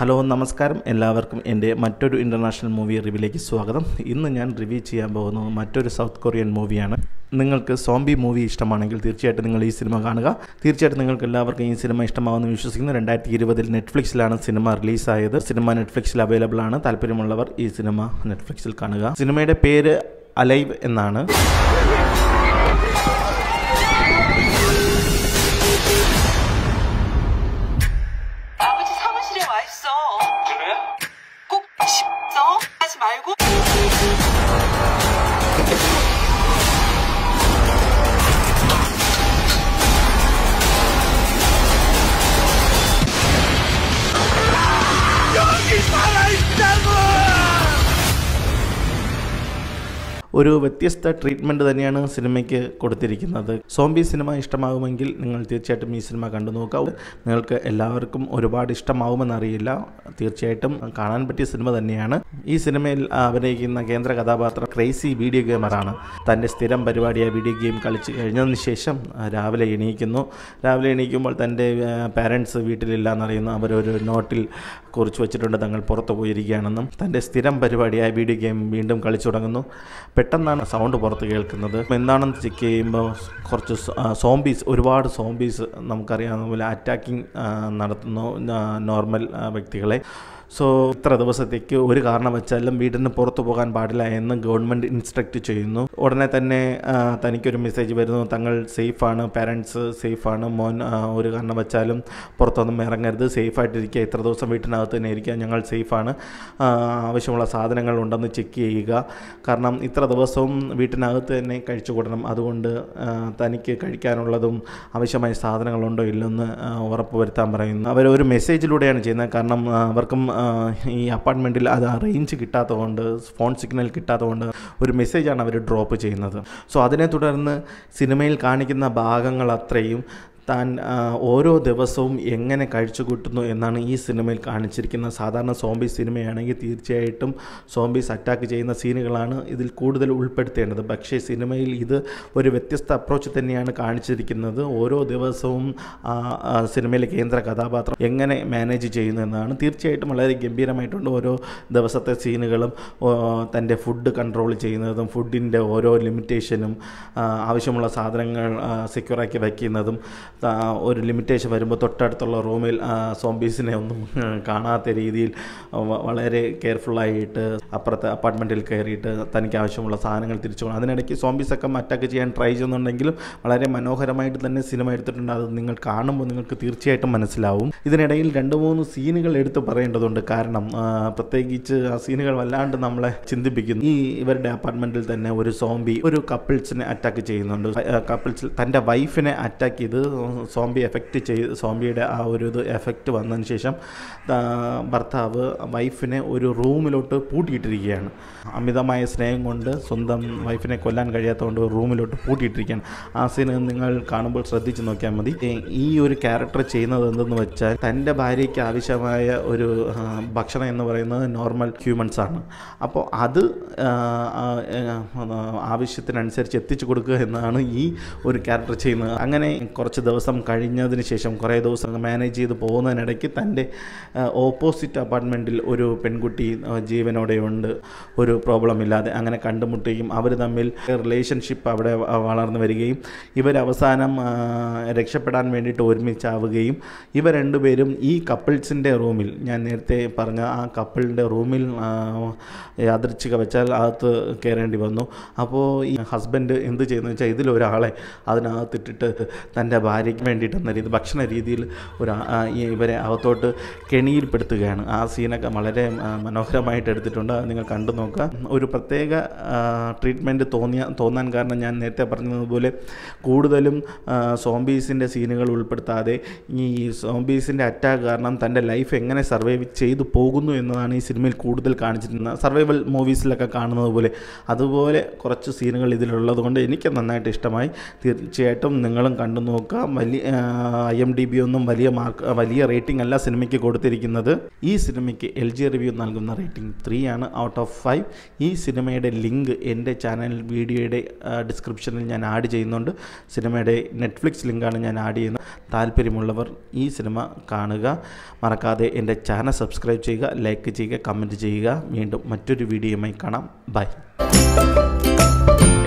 Hello നമസ്കാരം എല്ലാവർക്കും എൻ്റെ മറ്റൊരു ഇൻ്റർനാഷണൽ മൂവി റിവ്യൂലേക്ക് സ്വാഗതം ഇന്ന് ഞാൻ റിവ്യൂ ചെയ്യാൻ പോകുന്നത് മറ്റൊരു സൗത്ത് കൊറിയൻ മൂവിയാണ് നിങ്ങൾക്ക് സോംബി മൂവി ഇഷ്ടമാണെങ്കിൽ തീർച്ചയായിട്ടും നിങ്ങൾ ഈ സിനിമ കാണുക തീർച്ചയായിട്ടും നിങ്ങൾക്ക് എല്ലാവർക്കും ഈ സിനിമ ഇഷ്ടമാവുമെന്ന് വിശ്വസിക്കുന്നു രണ്ടായിരത്തി ഇരുപതിൽ നെറ്റ്ഫ്ലിക്സിലാണ് സിനിമ റിലീസായത് സിനിമ നെറ്റ്ഫ്ലിക്സിൽ അവൈലബിൾ ആണ് താല്പര്യമുള്ളവർ ഈ സിനിമ നെറ്റ്ഫ്ലിക്സിൽ കാണുക സിനിമയുടെ പേര് അലൈവ് എന്നാണ് 아버지 사무실에 와 있어. 그래? 꼭 싶어? 하지 말고. ഒരു വ്യത്യസ്ത ട്രീറ്റ്മെൻറ്റ് തന്നെയാണ് സിനിമയ്ക്ക് കൊടുത്തിരിക്കുന്നത് സോംബി സിനിമ ഇഷ്ടമാകുമെങ്കിൽ നിങ്ങൾ തീർച്ചയായിട്ടും ഈ സിനിമ കണ്ടു നോക്കുക നിങ്ങൾക്ക് എല്ലാവർക്കും ഒരുപാട് ഇഷ്ടമാവുമെന്നറിയില്ല തീർച്ചയായിട്ടും കാണാൻ പറ്റിയ സിനിമ തന്നെയാണ് ഈ സിനിമയിൽ അഭിനയിക്കുന്ന കേന്ദ്ര കഥാപാത്രം ക്രേസി വീഡിയോ ഗെയിമറാണ് തൻ്റെ സ്ഥിരം പരിപാടിയായ വീഡിയോ ഗെയിം കളിച്ച് കഴിഞ്ഞതിന് ശേഷം ആ, രാവിലെ എണീക്കുന്നു രാവിലെ എണീക്കുമ്പോൾ തൻ്റെ പാരൻസ് വീട്ടിലില്ല എന്നറിയുന്നു അവരൊരു നോട്ടിൽ കുറിച്ച് വെച്ചിട്ടുണ്ട് തങ്ങൾ പുറത്തു പോയിരിക്കുകയാണെന്നും തൻ്റെ സ്ഥിരം പരിപാടിയായ വീഡിയോ ഗെയിം വീണ്ടും കളിച്ചു തുടങ്ങുന്നു പെട്ടെന്നാണ് സൗണ്ട് പുറത്ത് കേൾക്കുന്നത് എന്താണെന്ന് ചെക്ക് ചെയ്യുമ്പോൾ കുറച്ച് സോ- ആ, സോംബീസ് ഒരുപാട് സോംബീസ് നമുക്കറിയാവുന്ന പോലെ അറ്റാക്കിംഗ് നടത്തുന്നു ആ, നോർമൽ ആ, വ്യക്തികളെ സോ ഇത്ര ദിവസത്തേക്ക് ഒരു കാരണവശാലും വീടിന് പുറത്തു പോകാൻ പാടില്ല എന്ന് ഗവൺമെൻറ് ഇൻസ്ട്രക്റ്റ് ചെയ്യുന്നു ഉടനെ തന്നെ ആ, തനിക്കൊരു മെസ്സേജ് വരുന്നു തങ്ങൾ സേഫാണ് പാരൻസ് സേഫാണ് മോൻ ആ, ഒരു കാരണവശാലും പുറത്തൊന്നും ഇറങ്ങരുത് സേഫായിട്ടിരിക്കുക ഇത്ര ദിവസം വീട്ടിനകത്ത് തന്നെ ഇരിക്കുക ഞങ്ങൾ സേഫാണ് ആ, ആവശ്യമുള്ള സാധനങ്ങൾ ഉണ്ടെന്ന് ചെക്ക് ചെയ്യുക കാരണം ഇത്ര ദിവസവും വീട്ടിനകത്ത് തന്നെ കഴിച്ചു കൂടണം അതുകൊണ്ട് ആ, തനിക്ക് കഴിക്കാനുള്ളതും ആവശ്യമായ സാധനങ്ങളുണ്ടോ ഇല്ലെന്ന് ആ, ഉറപ്പ് വരുത്താൻ പറയുന്നു അവർ ഒരു മെസ്സേജിലൂടെയാണ് ചെയ്യുന്നത് കാരണം ആ, അവർക്കും ആ, ഈ അപ്പാർട്ട്മെൻറ്റിൽ അത് റേഞ്ച് കിട്ടാത്തതുകൊണ്ട് ഫോൺ സിഗ്നൽ കിട്ടാത്തതുകൊണ്ട് ഒരു മെസ്സേജാണ് അവർ ഡ്രോപ്പ് ചെയ്യുന്നത് സോ അതിനെ തുടർന്ന് സിനിമയിൽ കാണിക്കുന്ന ഭാഗങ്ങൾ അത്രയും താൻ ആ, ഓരോ ദിവസവും എങ്ങനെ കഴിച്ചു കൂട്ടുന്നു എന്നാണ് ഈ സിനിമയിൽ കാണിച്ചിരിക്കുന്നത് സാധാരണ സോംബി സിനിമയാണെങ്കിൽ തീർച്ചയായിട്ടും സോംബീസ് അറ്റാക്ക് ചെയ്യുന്ന സീനുകളാണ് ഇതിൽ കൂടുതൽ ഉൾപ്പെടുത്തേണ്ടത് പക്ഷേ സിനിമയിൽ ഇത് ഒരു വ്യത്യസ്ത അപ്രോച്ച് തന്നെയാണ് കാണിച്ചിരിക്കുന്നത് ഓരോ ദിവസവും ആ, ആ, സിനിമയിലെ കേന്ദ്ര കഥാപാത്രം എങ്ങനെ മാനേജ് ചെയ്യുന്നു എന്നാണ് തീർച്ചയായിട്ടും വളരെ ഗംഭീരമായിട്ടുണ്ട് ഓരോ ദിവസത്തെ സീനുകളും ഓ, തൻ്റെ ഫുഡ് കൺട്രോൾ ചെയ്യുന്നതും ഫുഡിൻ്റെ ഓരോ ലിമിറ്റേഷനും ആ, ആവശ്യമുള്ള സാധനങ്ങൾ സെക്യൂറാക്കി വയ്ക്കുന്നതും ആ, ഒരു ലിമിറ്റേഷൻ വരുമ്പോൾ തൊട്ടടുത്തുള്ള റൂമിൽ സോംബീസിനെ ഒന്നും ആ, കാണാത്ത രീതിയിൽ വ- വളരെ കെയർഫുള്ളായിട്ട് അപ്പുറത്തെ അപ്പാർട്ട്മെൻറ്റിൽ കയറിയിട്ട് തനിക്ക് ആവശ്യമുള്ള സാധനങ്ങൾ തിരിച്ചു കൊണ്ടു അതിനിടയ്ക്ക് സോംബീസൊക്കെ അറ്റാക്ക് ചെയ്യാൻ ട്രൈ ചെയ്യുന്നുണ്ടെങ്കിലും വളരെ മനോഹരമായിട്ട് തന്നെ സിനിമ എടുത്തിട്ടുണ്ട് അത് നിങ്ങൾ കാണുമ്പോൾ നിങ്ങൾക്ക് തീർച്ചയായിട്ടും മനസ്സിലാവും ഇതിനിടയിൽ രണ്ട് മൂന്ന് സീനുകൾ എടുത്ത് പറയേണ്ടതുണ്ട് കാരണം ആ, പ്രത്യേകിച്ച് ആ സീനുകൾ വല്ലാണ്ട് നമ്മളെ ചിന്തിപ്പിക്കുന്നു ഈ ഇവരുടെ അപ്പാർട്ട്മെൻറ്റിൽ തന്നെ ഒരു സോംബി ഒരു കപ്പിൾസിനെ അറ്റാക്ക് ചെയ്യുന്നുണ്ട് കപ്പിൾസിൽ തൻ്റെ വൈഫിനെ അറ്റാക്ക് ചെയ്ത് സോംബി എഫക്റ്റ് ചെയ്ത് സോംബിയുടെ ആ ഒരു ഇത് എഫക്റ്റ് വന്നതിന് ശേഷം ആ, ഭർത്താവ് വൈഫിനെ ഒരു റൂമിലോട്ട് പൂട്ടിയിട്ടിരിക്കുകയാണ് അമിതമായ സ്നേഹം കൊണ്ട് സ്വന്തം വൈഫിനെ കൊല്ലാൻ കഴിയാത്തതുകൊണ്ട് ഒരു റൂമിലോട്ട് പൂട്ടിയിട്ടിരിക്കുകയാണ് ആ സീന് നിങ്ങൾ കാണുമ്പോൾ ശ്രദ്ധിച്ച് നോക്കിയാൽ മതി ഏ, ഈ ഒരു ക്യാരക്ടർ ചെയ്യുന്നത് എന്തെന്ന് വെച്ചാൽ തൻ്റെ ഭാര്യയ്ക്ക് ആവശ്യമായ ഒരു ആ, ഭക്ഷണം എന്ന് പറയുന്നത് നോർമൽ ഹ്യൂമൻസ് ആണ് അപ്പോൾ അത് ആ, ആ, ആ, ആവശ്യത്തിനനുസരിച്ച് എത്തിച്ചു കൊടുക്കുക എന്നാണ് ഈ ഒരു ക്യാരക്ടർ ചെയ്യുന്നത് അങ്ങനെ കുറച്ച് ദിവസം കഴിഞ്ഞതിന് ശേഷം കുറേ ദിവസം മാനേജ് ചെയ്ത് പോകുന്നതിനിടയ്ക്ക് തൻ്റെ ഓപ്പോസിറ്റ് അപ്പാർട്ട്മെൻറ്റിൽ ഒരു പെൺകുട്ടി ആ, ജീവനോടെയുണ്ട് ഒരു പ്രോബ്ലം ഇല്ലാതെ അങ്ങനെ കണ്ടുമുട്ടുകയും അവർ തമ്മിൽ റിലേഷൻഷിപ്പ് അവിടെ വ- വളർന്നു വരികയും ഇവർ അവസാനം ആ, രക്ഷപ്പെടാൻ വേണ്ടിയിട്ട് ഒരുമിച്ചാവുകയും ഇവർ രണ്ടുപേരും ഈ കപ്പിൾസിൻ്റെ റൂമിൽ ഞാൻ നേരത്തെ പറഞ്ഞ ആ കപ്പിളിൻ്റെ റൂമിൽ ആ, യാദൃച്ഛിക വെച്ചാൽ അകത്ത് കയറേണ്ടി വന്നു അപ്പോൾ ഈ ഹസ്ബൻഡ് എന്ത് ചെയ്യുന്നു വെച്ചാൽ ഇതിലൊരാളെ അതിനകത്തിട്ടിട്ട് തൻ്റെ ഭാര്യയ്ക്ക് വേണ്ടിയിട്ടെന്ന രീതി ഭക്ഷണ രീതിയിൽ ഒരു ആ- ആ ഈ ഇവരെ അകത്തോട്ട് കെണിയിൽപ്പെടുത്തുകയാണ് ആ സീനൊക്കെ വളരെ ആ, മനോഹരമായിട്ട് എടുത്തിട്ടുണ്ട് അത് നിങ്ങൾ കണ്ടു നോക്കുക ഒരു പ്രത്യേക ട്രീറ്റ്മെൻറ്റ് തോന്നിയ തോന്നാൻ കാരണം ഞാൻ നേരത്തെ പറഞ്ഞതുപോലെ കൂടുതലും സോംബീസിൻ്റെ സീനുകൾ ഉൾപ്പെടുത്താതെ ഈ സോംബീസിൻ്റെ അറ്റാക്ക് കാരണം തൻ്റെ ലൈഫ് എങ്ങനെ സർവൈവ് ചെയ്തു പോകുന്നു എന്നതാണ് ഈ സിനിമയിൽ കൂടുതൽ കാണിച്ചിരുന്നത് സർവൈവൽ മൂവീസിലൊക്കെ കാണുന്നത് പോലെ അതുപോലെ കുറച്ച് സീനുകൾ ഇതിലുള്ളത് കൊണ്ട് എനിക്ക് നന്നായിട്ട് ഇഷ്ടമായി തീർച്ചയായിട്ടും നിങ്ങളും കണ്ടു നോക്കാം വലിയ ഐ എം ഡി ബി ഒന്നും വലിയ മാർക്ക് വലിയ റേറ്റിംഗ് അല്ല സിനിമയ്ക്ക് കൊടുത്തിരിക്കുന്നത് ഈ സിനിമയ്ക്ക് എൽ ജി റിവ്യൂ നൽകുന്ന റേറ്റിംഗ് ത്രീ ആണ് ഔട്ട് ഓഫ് ഫൈവ് ഈ സിനിമയുടെ ലിങ്ക് എൻ്റെ ചാനൽ വീഡിയോയുടെ ഡിസ്ക്രിപ്ഷനിൽ ഞാൻ ആഡ് ചെയ്യുന്നുണ്ട് സിനിമയുടെ നെറ്റ്ഫ്ലിക്സ് ലിങ്കാണ് ഞാൻ ആഡ് ചെയ്യുന്നത് താല്പര്യമുള്ളവർ ഈ സിനിമ കാണുക മറക്കാതെ എൻ്റെ ചാനൽ സബ്സ്ക്രൈബ് ചെയ്യുക ലൈക്ക് ചെയ്യുക കമൻറ്റ് ചെയ്യുക വീണ്ടും മറ്റൊരു വീഡിയോയുമായി കാണാം ബൈ